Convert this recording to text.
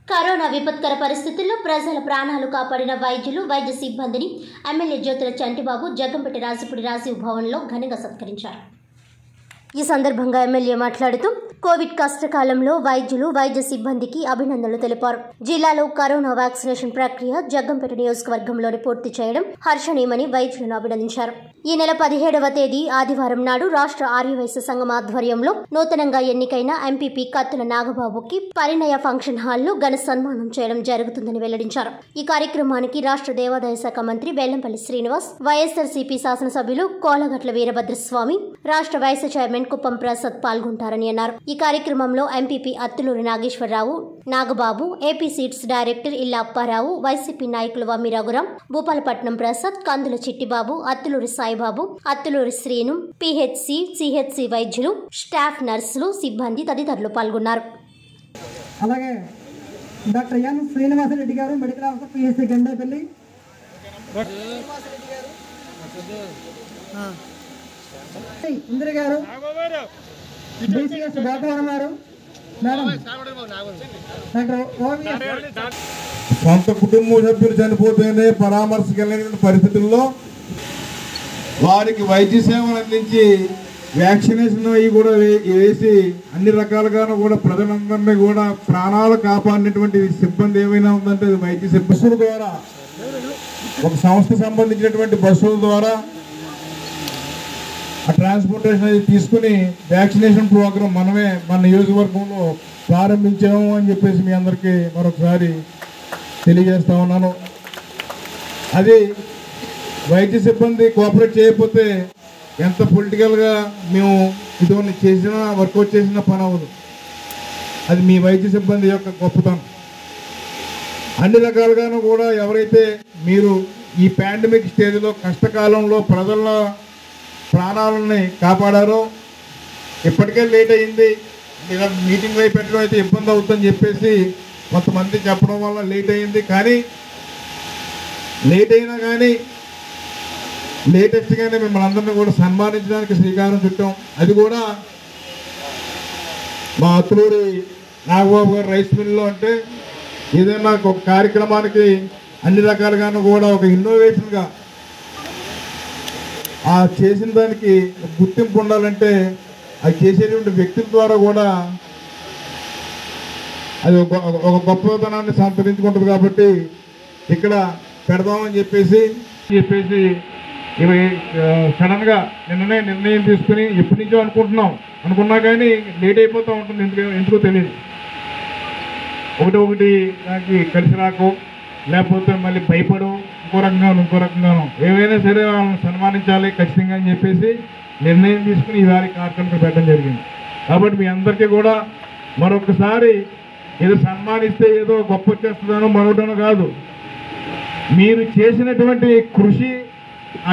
corona విపత్కర పరిస్థితుల్లో ప్రజల ప్రాణాలు కాపాడిన వైద్యులు వైద్య సిబ్బందిని ఎమ్మెల్యే జ్యోతుల చంటిబాబు జగ్గంపేట రాజపుడి రాజీవ్ భవన్లో ఘనంగా సత్కరించారు ఈ సందర్భంగా ఎమ్మెల్యే మాట్లాడుతూ కోవిడ్ కష్టకాలంలో వైద్యులు వైద్య సిబ్బందికి అభినందనలు తెలిపారు జిల్లాలో కరోనా వ్యాక్సినేషన్ ప్రక్రియ జగ్గంపేట నియోజకవర్గంలోనే పూర్తి చేయడం హర్షణీయమని వైద్యులను అభినందించారు ఈ నెల పదిహేడవ తేదీ ఆదివారం నాడు రాష్ట్ర ఆర్యవైశ్య సంఘం ఆధ్వర్యంలో నూతనంగా ఎన్నికైన ఎంపీపీ కత్తుల నాగబాబుకి పరిణయ ఫంక్షన్ హాల్లో ఘన సన్మానం చేయడం జరుగుతుందని వెల్లడించారు ఈ కార్యక్రమానికి రాష్ట్ర దేవాదాయ శాఖ మంత్రి బెల్లంపల్లి శ్రీనివాస్ వైఎస్ఆర్సీపీ శాసనసభ్యులు కోలగట్ల వీరభద్రస్వామి రాష్ట్ర వైస్ చైర్మన్ కుప్పం ప్రసాద్ పాల్గొంటారని అన్నారు ఈ కార్యక్రమంలో MPP Attuluri Nageswararao Nagababu AP seats director Illa Apparao YCP నాయకులు వమ్మి రఘురాం భూపాలపట్నం ప్రసాద్ కందుల చిట్టిబాబు అత్తులూరి సాయిబాబు అత్తులూరి శ్రీను పిహెచ్సి సిహెచ్సి వైద్యులు స్టాఫ్ నర్సులు సిబ్బంది తదితరులు పాల్గొన్నారు అలాగే doctor N Srinivasareddy garu medical officer PSC Gandepalli Indira garu DCS Gopavaram గారు మేడం డాక్టర్ ఓవిఎస్ సొంత కుటుంబ సభ్యులు చనిపోతేనే పరామర్శకు వెళ్ళినటువంటి పరిస్థితుల్లో వారికి వైద్య సేవలు అందించి వ్యాక్సినేషన్ అవి కూడా వే- వేసి అన్ని రకాలుగాను కూడా ప్రజలందరినీ కూడా ప్రాణాలు కాపాడినటువంటి సిబ్బంది ఏమైనా ఉందంటే అది వైద్య సిబ్బంది బస్సుల ద్వారా ఒక సంస్థ సంబంధించినటువంటి బస్సుల ద్వారా ఆ ట్రాన్స్పోర్టేషన్ అది తీసుకుని వ్యాక్సినేషన్ ప్రోగ్రామ్ మనమే మన నియోజకవర్గంలో ప్రారంభించాము అని చెప్పేసి మీ అందరికీ మరొకసారి తెలియజేస్తా ఉన్నాను అది వైద్య సిబ్బంది కోఆపరేట్ చేయకపోతే ఎంత పొలిటికల్గా మేము ఇటువంటి చేసినా వర్కౌట్ చేసినా పని అవ్వదు అది మీ వైద్య సిబ్బంది యొక్క గొప్పతనం అన్ని రకాలుగాను కూడా ఎవరైతే మీరు ఈ పాండమిక్ స్టేజ్లో కష్టకాలంలో ప్రజల ప్రాణాలని కాపాడారో ఇప్పటికే లేట్ అయింది ఇలా మీటింగ్ అయి పెట్టడం అయితే ఇబ్బంది అవుతుందని చెప్పేసి కొంతమంది చెప్పడం వల్ల లేట్ అయింది కానీ లేట్ అయినా కానీ లేటెస్ట్గానే మిమ్మల్ని అందరినీ కూడా సన్మానించడానికి శ్రీకారం చుట్టాం అది కూడా మా అత్తులూరి నాగబాబు గారు రైస్ మిల్లో అంటే ఏదైనా ఒక కార్యక్రమానికి అన్ని రకాలుగాను కూడా ఒక ఇన్నోవేషన్గా ఆ చేసిన దానికి గుర్తింపు ఉండాలంటే అది చేసేటువంటి వ్యక్తుల ద్వారా కూడా అది ఒక ఒక గొప్పతనాన్ని సంతరించుకుంటుంది కాబట్టి ఇక్కడ పెడదామని చెప్పేసి చెప్పేసి ఇవి సడన్ గా నిన్ననే నిర్ణయం తీసుకుని ఎప్పటి నుంచో అనుకుంటున్నాం అనుకున్నా కానీ లేట్ అయిపోతూ ఉంటుంది ఎందుకు ఎందుకో తెలియదు ఒకటి ఒకటి నాకు కలిసి రాకు లేకపోతే మళ్ళీ భయపడు ఇంకో రకంగాను ఇంకో రకంగాను ఏవైనా సరే వాళ్ళని సన్మానించాలి ఖచ్చితంగా అని చెప్పేసి నిర్ణయం తీసుకుని ఈసారి కార్యక్రమం పెట్టడం జరిగింది కాబట్టి మీ అందరికీ కూడా మరొకసారి ఏదో సన్మానిస్తే ఏదో గొప్ప వచ్చేస్తుందనో మరొకటనో కాదు మీరు చేసినటువంటి కృషి